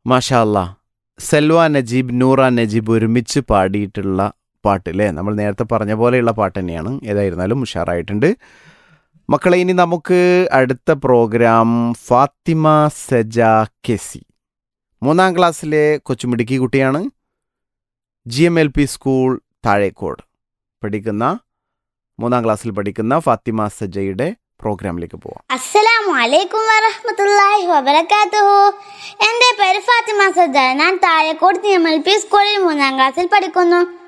മാഷാ അല്ലാ സെൽവ നജീബ് നൂറ നജീബ് ഒരുമിച്ച് പാടിയിട്ടുള്ള പാട്ട് അല്ലേ നമ്മൾ നേരത്തെ പറഞ്ഞ പോലെയുള്ള പാട്ട് തന്നെയാണ് ഏതായിരുന്നാലും ഉഷാറായിട്ടുണ്ട് മക്കളെ ഇനി നമുക്ക് അടുത്ത പ്രോഗ്രാം ഫാത്തിമ സജ കെസി മൂന്നാം ക്ലാസ്സിലെ കൊച്ചുമിടുക്കി കുട്ടിയാണ് G M L P school Thazhekode പഠിക്കുന്ന മൂന്നാം ക്ലാസ്സിൽ പഠിക്കുന്ന ഫാത്തിമ സജയുടെ പ്രോഗ്രാമിലേക്ക് പോവാം അസ്സലാമു അലൈക്കും വറഹ്മത്തുള്ളാഹി വബറകാതുഹു എൻ്റെ പേര് ഫാത്തിമ സജ്ജ ഞാൻ താഴെക്കോട് എം എൽ പി സ്കൂളിൽ മൂന്നാം ക്ലാസ്സിൽ പഠിക്കുന്നു